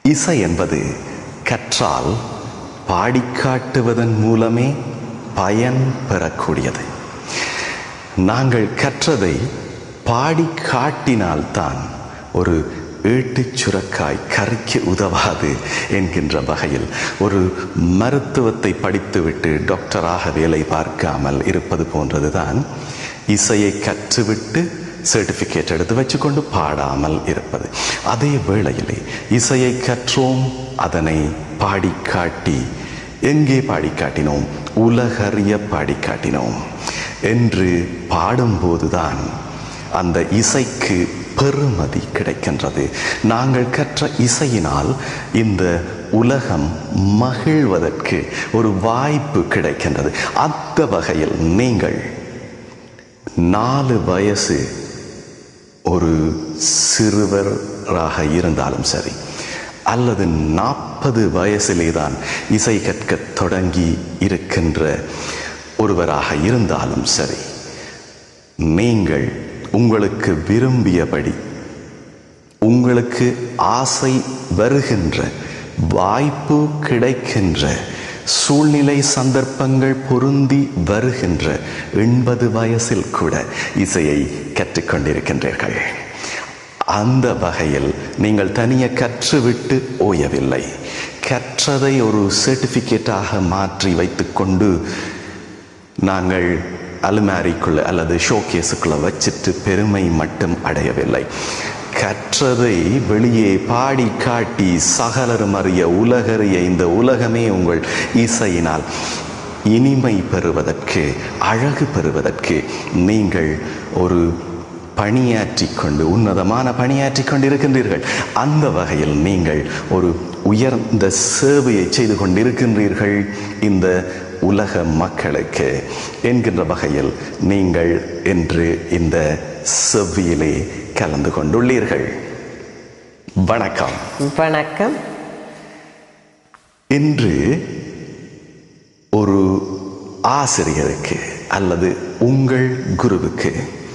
இசை என்பது கற்றால் பாடிக்காட்டுவதன் மூலமே பயன் பெறக்கூடியது நாங்கள் கற்றதை பாடி காட்டினால்தான் ஒரு ஏட்டுச் சுரக்காய் கறிக்கு உதவாது என்கின்ற வகையில் ஒரு மருத்துவத்தை படித்துவிட்டு டாக்டராக வேலை பார்க்காமல் இருப்பது போன்றதுதான் இசையை கற்றுவிட்டு சர்டிஃபிகேட் எடுத்து வச்சுக்கொண்டு பாடாமல் இருப்பது அதே வேளையிலே இசையை கற்றோம் அதனை பாடி காட்டி எங்கே பாடி காட்டினோம் உலகறிய பாடி காட்டினோம் என்று பாடும்போதுதான் அந்த இசைக்கு பெருமதி கிடைக்கின்றது நாங்கள் கற்ற இசையினால் இந்த உலகம் மகிழ்வதற்கு ஒரு வாய்ப்பு கிடைக்கின்றது அந்த வகையில் நீங்கள் நாலு வயசு ஒரு சிறுவராக இருந்தாலும் சரி அல்லது நாற்பது வயசிலே தான் இசை கற்கத் தொடங்கி இருக்கின்ற ஒருவராக இருந்தாலும் சரி நீங்கள் உங்களுக்கு விரும்பியபடி உங்களுக்கு ஆசை வருகின்ற வாய்ப்பு கிடைக்கின்ற சூழ்நிலை சந்தர்ப்பங்கள் பொருந்தி வருகின்ற எண்பது வயசில் கூட இசையை கற்றுக்கொண்டிருக்கின்றீர்கள் அந்த வகையில் நீங்கள் தனியே கற்றுவிட்டு ஓயவில்லை கற்றதை ஒரு சர்டிஃபிகேட்டாக மாற்றி வைத்துக்கொண்டு நாங்கள் அலுமாரிக்குள்ள அல்லது ஷோகேஸுக்குள்ள வச்சிட்டு பெருமை மட்டும் அடையவில்லை கற்றதை வெளியே பாடி காட்டி சகலரும் அறிய உலகறிய இந்த உலகமே உங்கள் இசையினால் இனிமை பெறுவதற்கு அழகு பெறுவதற்கு நீங்கள் ஒரு பணியாற்றிக் கொண்டு உன்னதமான பணியாற்றிக் கொண்டிருக்கின்றீர்கள் அந்த வகையில் நீங்கள் ஒரு உயர்ந்த சேவையை செய்து கொண்டிருக்கின்றீர்கள் இந்த உலக மக்களுக்கு என்கின்ற வகையில் நீங்கள் இன்று இந்த செவ்வியிலே கலந்து கொண்டுள்ளீர்கள் வணக்கம் வணக்கம் இன்று ஒரு ஆசிரியருக்கு அல்லது உங்கள் குருவுக்கு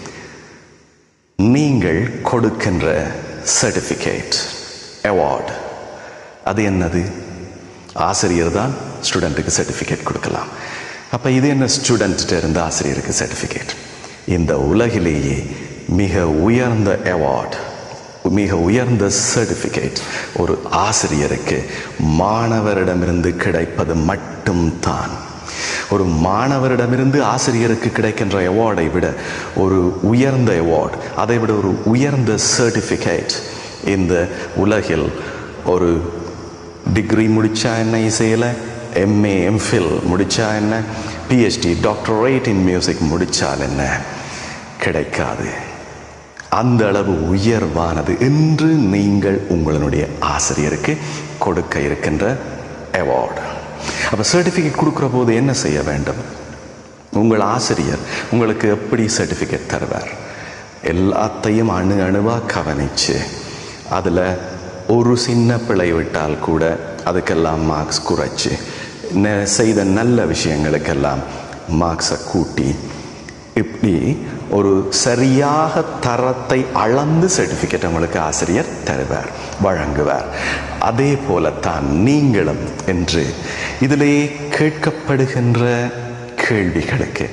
நீங்கள் கொடுக்கின்ற சர்டிஃபிகேட் அவார்டு அது என்னது ஆசிரியர் தான் ஸ்டூடெண்ட்டுக்கு சர்டிஃபிகேட் கொடுக்கலாம் அப்போ இது என்ன ஸ்டூடெண்ட்டு இருந்து ஆசிரியருக்கு சர்டிஃபிகேட் இந்த உலகிலேயே மிக உயர்ந்த அவார்டு மிக உயர்ந்த சர்டிஃபிகேட் ஒரு ஆசிரியருக்கு மாணவரிடமிருந்து கிடைப்பது மட்டும்தான் ஒரு மாணவரிடமிருந்து ஆசிரியருக்கு கிடைக்கின்ற அவார்டை விட ஒரு உயர்ந்த அவார்டு அதை விட ஒரு உயர்ந்த சர்டிஃபிகேட் இந்த உலகில் ஒரு டிகிரி முடித்தா என்ன இசையில் எம்ஏ எம்ஃபில் முடித்தா என்ன பிஹெச்டி டாக்டரேட் இன் மியூசிக் முடித்தால் என்ன கிடைக்காது அந்த அளவு உயர்வானது என்று நீங்கள் உங்களுடைய ஆசிரியருக்கு கொடுக்க இருக்கின்ற அவார்டு அப்போ சர்டிஃபிகேட் கொடுக்குற போது என்ன செய்ய வேண்டும் உங்கள் ஆசிரியர் உங்களுக்கு எப்படி சர்டிஃபிகேட் தருவார் எல்லாத்தையும் அணு அணுவாக கவனித்து அதில் ஒரு சின்ன பிழை விட்டால் கூட அதுக்கெல்லாம் மார்க்ஸ் குறைச்சி நெ- செய்த நல்ல விஷயங்களுக்கெல்லாம் மார்க்ஸை கூட்டி இப்படி ஒரு சரியாக தரத்தை அளந்து சர்டிஃபிகேட் உங்களுக்கு ஆசிரியர் தருவார் வழங்குவார் அதே போலத்தான் நீங்களும் என்று இதிலே கேட்கப்படுகின்ற கேள்விகளுக்கு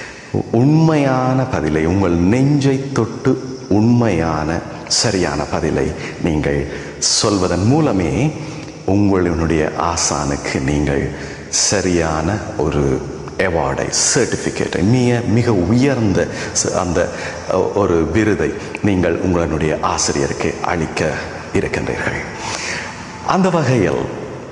உண்மையான பதிலை உங்கள் நெஞ்சை தொட்டு உண்மையான சரியான பதிலை நீங்கள் சொல்வதன் மூலமே உங்களுடைய ஆசானுக்கு நீங்கள் சரியான ஒரு அவார்டை சர்டிஃபிகேட்டை மிக மிக உயர்ந்த ச- அந்த அ, ஒரு விருதை நீங்கள் உங்களுடைய ஆசிரியருக்கு அளிக்க இருக்கின்றீர்கள் அந்த வகையில்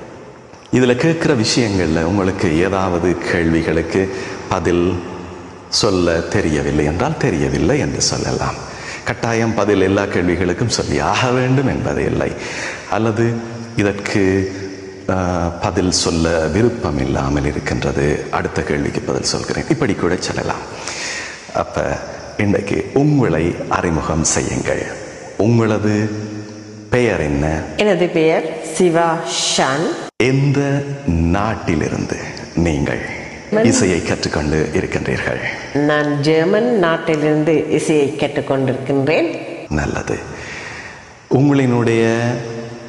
இதில் கேட்குற விஷயங்களில் உங்களுக்கு ஏதாவது கேள்விகளுக்கு பதில் சொல்ல தெரியவில்லை என்றால் தெரியவில்லை என்று சொல்லலாம் கட்டாயம் பதில் எல்லா கேள்விகளுக்கும் சொல்லி ஆக வேண்டும் என்பது இல்லை அல்லது இதற்கு ஆஹ், பதில் சொல்ல விருப்பம் இல்லாமல் இருக்கின்றது அடுத்த கேள்விக்கு பதில் சொல்கிறேன் இப்படி கூட சொல்லலாம் அப்போ இன்றைக்கு உங்களை அறிமுகம் செய்யுங்கள் உங்களது பெயர் என்ன எனது பெயர் சிவா ஷான் எந்த நாட்டிலிருந்து நீங்கள் இசையை கற்றுக்கொண்டு இருக்கின்றீர்கள் நான் ஜெர்மன் நாட்டிலிருந்து இசையை கேட்டுக்கொண்டிருக்கின்றேன் நல்லது உங்களினுடைய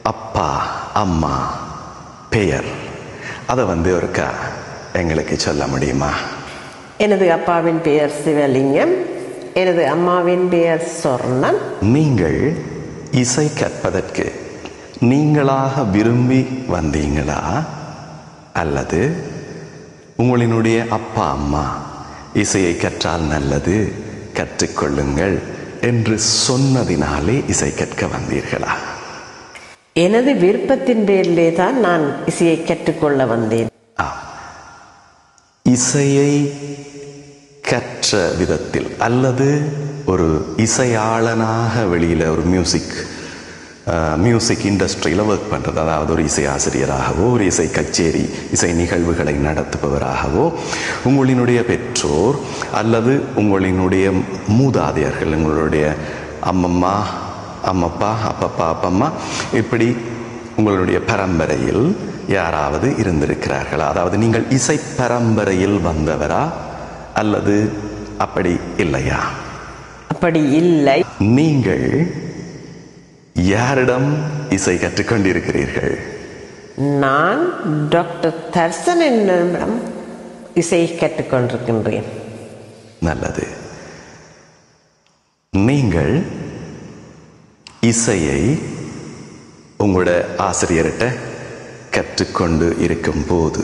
அப்பா அம்மா பெயர் அதை வந்து ஒருக்கா எங்களுக்கு சொல்ல முடியுமா எனது அப்பாவின் பெயர் சிவலிங்கம் எனது அம்மாவின் பெயர் சொர்ணன் நீங்கள் இசை கற்பதற்கு நீங்களாக விரும்பி வந்தீங்களா அல்லது உங்களினுடைய அப்பா அம்மா இசையை கற்றால் நல்லது கற்றுக்கொள்ளுங்கள் என்று சொன்னதினாலே இசை கற்க வந்தீர்களா எனது விருப்பத்தின் பேரிலே தான் நான் இசையை கற்றுக்கொள்ள வந்தேன் ஆம். இசையை கற்ற விதத்தில் அல்லது ஒரு இசையாளனாக வெளியில் ஒரு மியூசிக் மியூசிக் இண்டஸ்ட்ரியில் ஒர்க் பண்ணுறது அதாவது ஒரு இசை ஆசிரியராகவோ ஒரு இசை கச்சேரி இசை நிகழ்வுகளை நடத்துபவராகவோ உங்களினுடைய பெற்றோர் அல்லது உங்களினுடைய மூதாதையர்கள் உங்களுடைய அம்மம்மா அம்மப்பா அப்பப்பா அப்பம்மா இப்படி உங்களுடைய பரம்பரையில் யாராவது இருந்திருக்கிறார்களா அதாவது நீங்கள் இசை பரம்பரையில் வந்தவரா அல்லது அப்படி இல்லையா அப்படி இல்லை நீங்கள் யாரிடம் இசை கற்றுக்கொண்டிருக்கிறீர்கள் நான் டாக்டர் தர்சன் என்னிடம் இசையை கற்றுக்கொண்டிருக்கின்றேன் நல்லது நீங்கள் இசையை உங்களோட ஆசிரியர்கிட்ட கற்றுக்கொண்டு இருக்கும்போது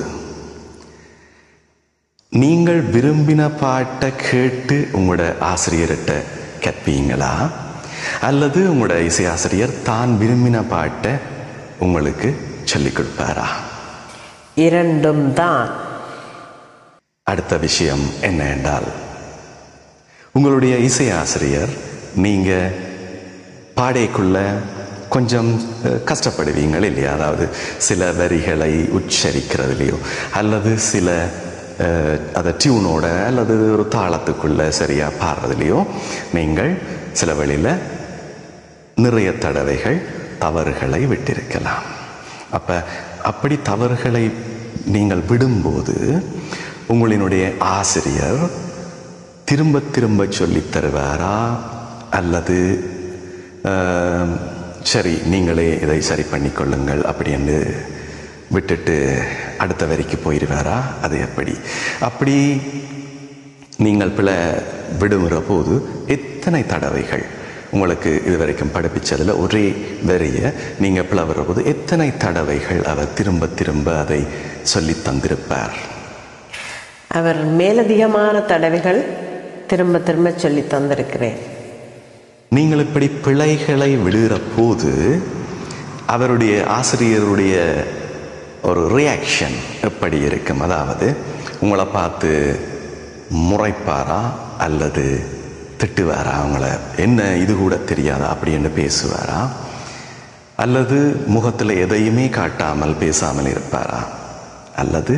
நீங்கள் விரும்பின பாட்டை கேட்டு உங்களோட ஆசிரியர்கிட்ட கற்பீங்களா அல்லது உங்களோட இசை ஆசிரியர் தான் விரும்பின பாட்டை உங்களுக்கு சொல்லிக் கொடுப்பாரா இரண்டும் தான் அடுத்த விஷயம் என்ன என்றால் உங்களுடைய இசை ஆசிரியர் நீங்க பாடைக்குள்ள கொஞ்சம் அஹ், கஷ்டப்படுவீங்கள் இல்லையா அதாவது சில வரிகளை உச்சரிக்கிறதுலையோ அல்லது சில அஹ், அதை டியூனோட அல்லது ஒரு தாளத்துக்குள்ள சரியா பாடுறதுலையோ நீங்கள் சில வழியில் நிறைய தடவைகள் தவறுகளை விட்டிருக்கலாம் அப்ப அப்படி தவறுகளை நீங்கள் விடும்போது உங்களினுடைய ஆசிரியர் திரும்ப திரும்ப சொல்லித் தருவாரா அல்லது ஆம், சரி நீங்களே இதை சரி பண்ணிக்கொள்ளுங்கள் அப்படின்னு விட்டுட்டு அடுத்த வரிக்கு போயிடுவாரா அது எப்படி அப்படி நீங்கள் பிழை விடுமுற போது எத்தனை தடவைகள் உங்களுக்கு இதுவரைக்கும் படிப்பிச்சதில் ஒரே வரியை நீங்கள் பிளவுற போது எத்தனை தடவைகள் அவர் திரும்ப திரும்ப அதை சொல்லித் தந்திருப்பார் அவர் மேலதிகமான தடவைகள் திரும்ப திரும்ப சொல்லி தந்திருக்கிறேன் நீங்கள் இப்படி பிழைகளை விடுகிற போது அவருடைய ஆசிரியருடைய ஒரு ரியாக்ஷன் எப்படி இருக்கும் அதாவது உங்களை பார்த்து முறைப்பாரா அல்லது திட்டுவாரா அவங்கள என்ன இது கூட தெரியாதா அப்படின்னு பேசுவாரா அல்லது முகத்தில் எதையுமே காட்டாமல் பேசாமல் இருப்பாரா அல்லது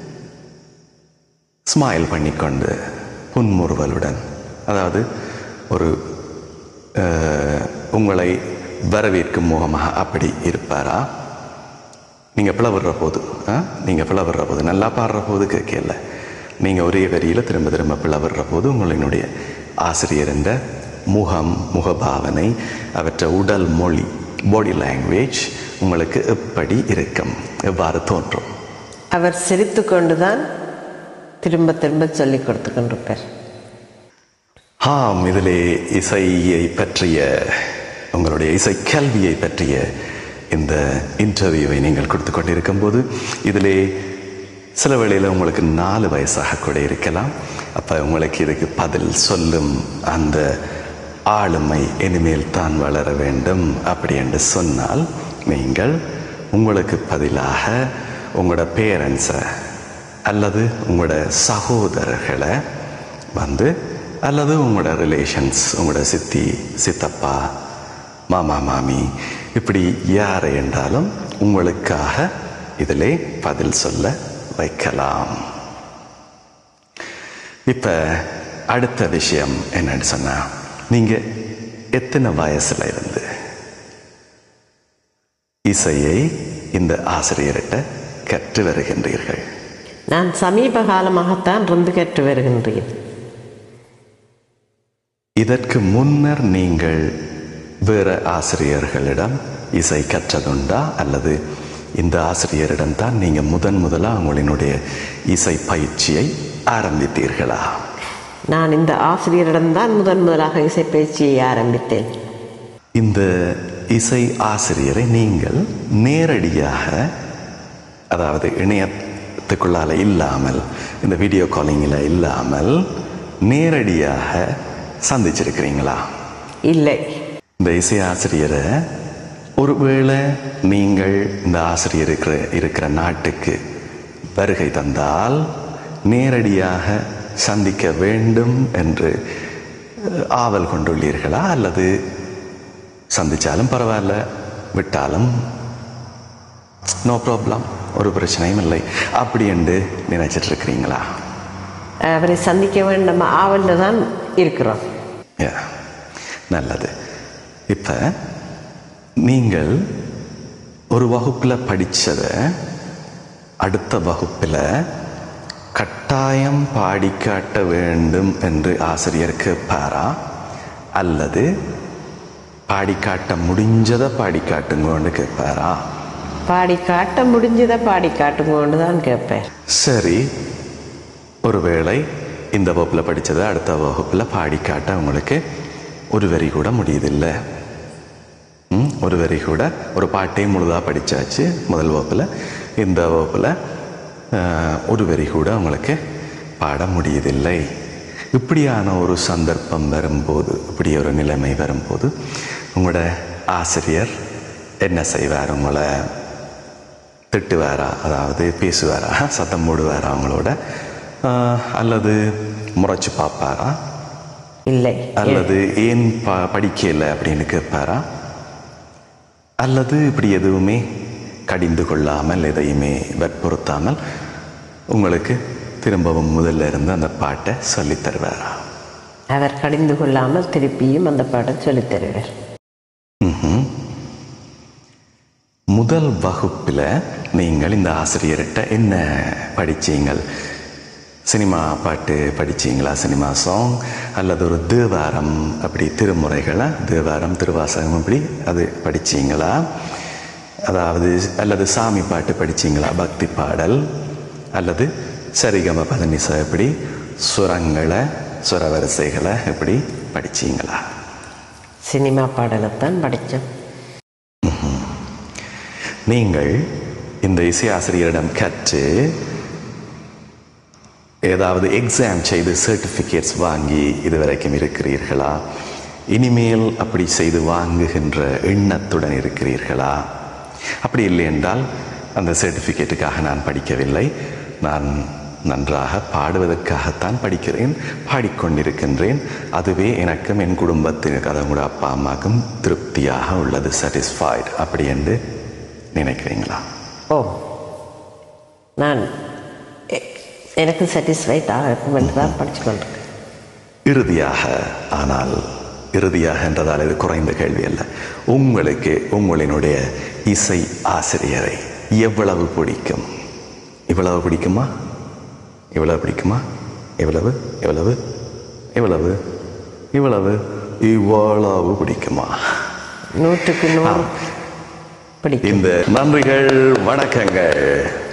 ஸ்மைல் பண்ணிக்கொண்டு புன்முறுவலுடன் அதாவது ஒரு அஹ், உங்களை வரவேற்கும் முகமாக அப்படி இருப்பாரா நீங்கள் பிளவுற போது ஆ நீங்கள் பிளவுற போது நல்லா பாடுற போது கேட்கல நீங்கள் ஒரே வரியில் திரும்ப திரும்ப பிளவுற போது உங்களினுடைய ஆசிரியர் என்ற முகம் முகபாவனை அவற்றை உடல் மொழி பாடி லாங்குவேஜ் உங்களுக்கு எப்படி இருக்கும் எவ்வாறு தோன்றும் அவர் சிரித்து கொண்டுதான் திரும்ப திரும்ப சொல்லி கொடுத்து கொண்டிருப்பார் ஆம் இதிலே இசையை பற்றிய உங்களுடைய இசை கல்வியை பற்றிய இந்த இன்டர்வியூவை நீங்கள் கொடுத்து கொண்டிருக்கும் போது இதிலே சில வேளையில் உங்களுக்கு நாலு வயசாக கூட இருக்கலாம் அப்போ உங்களுக்கு இதுக்கு பதில் சொல்லும் அந்த ஆளுமை இனிமேல் தான் வளர வேண்டும் அப்படி என்று சொன்னால் நீங்கள் உங்களுக்கு பதிலாக உங்களோட பேரண்ட்ஸை அல்லது உங்களோட சகோதரர்களை வந்து அல்லது உங்களோட ரிலேஷன்ஸ் உங்களோட சித்தி சித்தப்பா மாமா மாமி இப்படி யாரை என்றாலும் உங்களுக்காக இதிலே பதில் சொல்ல வைக்கலாம் இப்போ அடுத்த விஷயம் என்னன்னு சொன்னா நீங்க எத்தனை வயசுல இருந்து இசையை இந்த ஆசிரியர்கிட்ட கற்று வருகின்றீர்கள் நான் சமீப காலமாகத்தான் இருந்து கற்று வருகின்றேன் இதற்கு முன்னர் நீங்கள் வேற ஆசிரியர்களிடம் இசை கற்றதுண்டா அல்லது இந்த ஆசிரியரிடம் தான் நீங்கள் முதன் முதலாக உங்களினுடைய இசை பயிற்சியை ஆரம்பித்தீர்களா நான் இந்த ஆசிரியரிடம்தான் முதன் முதலாக இசைப்பயிற்சியை ஆரம்பித்தேன் இந்த இசை ஆசிரியரை நீங்கள் நேரடியாக அதாவது இணையத்துக்குள்ளால இல்லாமல் இந்த வீடியோ காலிங்கில் இல்லாமல் நேரடியாக சந்திச்சிருக்கிறீங்களா இல்லை இந்த இசை ஆசிரியரை ஒருவேளை நீங்கள் இந்த ஆசிரியர் இருக்கிற இருக்கிற நாட்டுக்கு வருகை தந்தால் நேரடியாக சந்திக்க வேண்டும் என்று அஹ், ஆவல் கொண்டுள்ளீர்களா அல்லது சந்திச்சாலும் பரவாயில்ல விட்டாலும் நோ ப்ராப்ளம் ஒரு பிரச்சனையும் இல்லை அப்படி என்று நினைச்சிட்டு இருக்கிறீங்களா அவரை சந்திக்க வேண்டும் ஆவலில் தான் இருக்கிறோம் Yeah. நல்லது இப்போ நீங்கள் ஒரு வகுப்பில் படித்ததை அடுத்த வகுப்பில் கட்டாயம் பாடி காட்ட வேண்டும் என்று ஆசிரியர் கேட்பாரா அல்லது பாடி காட்ட முடிஞ்சதை பாடி காட்டுங்கன்னு கேட்பாரா பாடி காட்ட முடிஞ்சதை பாடி காட்டுங்கன்னு தான் கேட்பேன் சரி ஒருவேளை இந்த வகுப்பில் படித்ததை அடுத்த வகுப்பில் பாடி காட்ட உங்களுக்கு ஒரு வரி கூட முடியுதில்லை ம், ஒரு வரி கூட ஒரு பாட்டையும் முழுதாக படித்தாச்சு முதல் வகுப்பில் இந்த வகுப்பில் ஆஹ், ஒரு வரி கூட உங்களுக்கு பாட முடியதில்லை இப்படியான ஒரு சந்தர்ப்பம் வரும்போது இப்படி ஒரு நிலைமை வரும்போது உங்களோட ஆசிரியர் என்ன செய்வார் உங்களை திட்டுவாரா அதாவது பேசுவாரா சத்தம் போடுவாரா அவங்களோட ஆஹ், அல்லது முறைச்சு பார்ப்பாரா இல்லை அல்லது ஏன் ப படிக்கல அப்படின்னு கேட்பாரா அல்லது இப்படி எதுவுமே கடிந்து கொள்ளாமல் எதையுமே வற்புறுத்தாமல் உங்களுக்கு திரும்பவும் முதல்ல இருந்து அந்த பாட்டை சொல்லித் தருவாரா அவர் கடிந்து கொள்ளாமல் திருப்பியும் அந்த பாடம் சொல்லித் தருவார் ம்ஹும். முதல் வகுப்பில் நீங்கள் இந்த ஆசிரியர்கிட்ட என்ன படிச்சீங்கள் சினிமா பாட்டு படிச்சீங்களா சினிமா சாங் அல்லது ஒரு தேவாரம் அப்படி திருமுறைகளை தேவாரம் திருவாசகம் அப்படி அது படிச்சீங்களா அதாவது அல்லது சாமி பாட்டு படிச்சீங்களா பக்தி பாடல் அல்லது சரிகம பதனிச எப்படி சுரங்களை சுரவரிசைகளை எப்படி படிச்சீங்களா சினிமா பாடலைத்தான் படித்தோம் நீங்கள் இந்த இசை ஆசிரியரிடம் கற்று ஏதாவது எக்ஸாம் செய்து சர்டிஃபிகேட்ஸ் வாங்கி இதுவரைக்கும் இருக்கிறீர்களா இனிமேல் அப்படி செய்து வாங்குகின்ற எண்ணத்துடன் இருக்கிறீர்களா அப்படி இல்லை என்றால் அந்த சர்டிஃபிகேட்டுக்காக நான் படிக்கவில்லை நான் நன்றாக பாடுவதற்காகத்தான் படிக்கிறேன் பாடிக்கொண்டிருக்கின்றேன் அதுவே எனக்கும் என் குடும்பத்தினருக்கு அதை கூட அப்பா அம்மாவுக்கும் திருப்தியாக உள்ளது சாட்டிஸ்ஃபைடு அப்படி என்று நினைக்கிறீங்களா ஓ நான் எ- எனக்கு சாட்டிஸ்ஃபைட் ஆகும் என்று தான் படித்து கொண்டிருக்கேன் இறுதியாக ஆனால் இறுதியாக என்றதால் இது குறைந்த கேள்வி அல்ல உங்களுக்கு உங்களினுடைய இசை ஆசிரியரை எவ்வளவு பிடிக்கும் இவ்வளவு பிடிக்குமா இவ்வளவு பிடிக்குமா இவ்வளவு இவ்வளவு இவ்வளவு இவ்வளவு இவ்வளவு பிடிக்குமா நூற்றுக்கு நூறு பிடிக்கும் இந்த நன்றிகள் வணக்கங்கள்